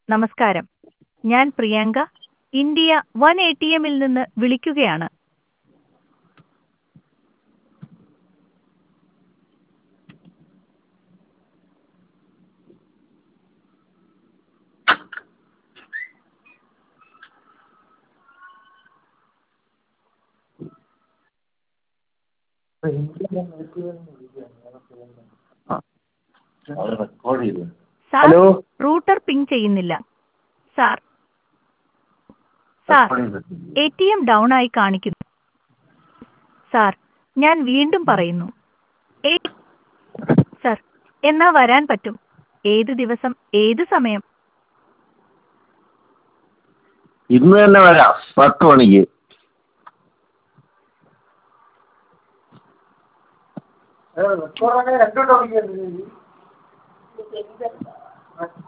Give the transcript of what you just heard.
നമസ്കാരം ഞാൻ Priyanka India one A T എമ്മിൽ നിന്ന് വിളിക്കുകയാണ് സാർ ഹലോ റൂട്ടർ പിങ് ചെയ്യുന്നില്ല sir sir A T M down ആയി കാണിക്കുന്നു സാർ ഞാൻ വീണ്ടും പറയുന്നു ഏ സാർ എന്നാ വരാൻ പറ്റും ഏത് ദിവസം ഏത് സമയം ഇന്ന് തന്നെ വരാം പത്ത് മണിക്ക് രണ്ടു ടോപ്പിക്ക്